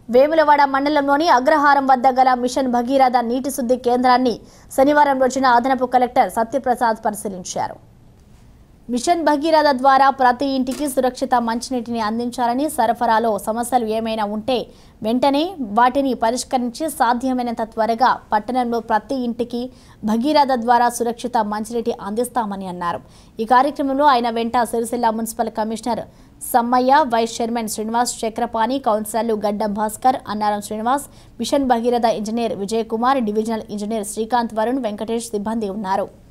వేములవాడ మండలంలోని అగ్రహారం వద్ద గల మిషన్ భగీరథ నీటి శుద్ధి కేంద్రాన్ని శనివారం రోజున అదనపు కలెక్టర్ సత్యప్రసాద్ పరిశీలించారు మిషన్ భగీరథ ద్వారా ప్రతి ఇంటికి సురక్షిత మంచినీటిని అందించాలని సరఫరాలో సమస్యలు ఏమైనా ఉంటే వెంటనే వాటిని పరిష్కరించి సాధ్యమైనంత త్వరగా పట్టణంలో ప్రతి ఇంటికి భగీరథ ద్వారా సురక్షిత మంచినీటి అందిస్తామని అన్నారు ఈ కార్యక్రమంలో ఆయన వెంట Sircilla municipal commissioner Sammaiah vice chairman Srinivas Chakrapani కౌన్సిలర్లు Gaddam Bhaskar Annaram Srinivas mission Bhagiratha engineer Vijay Kumar divisional engineer Srikanth Varun Venkatesh సిబ్బంది ఉన్నారు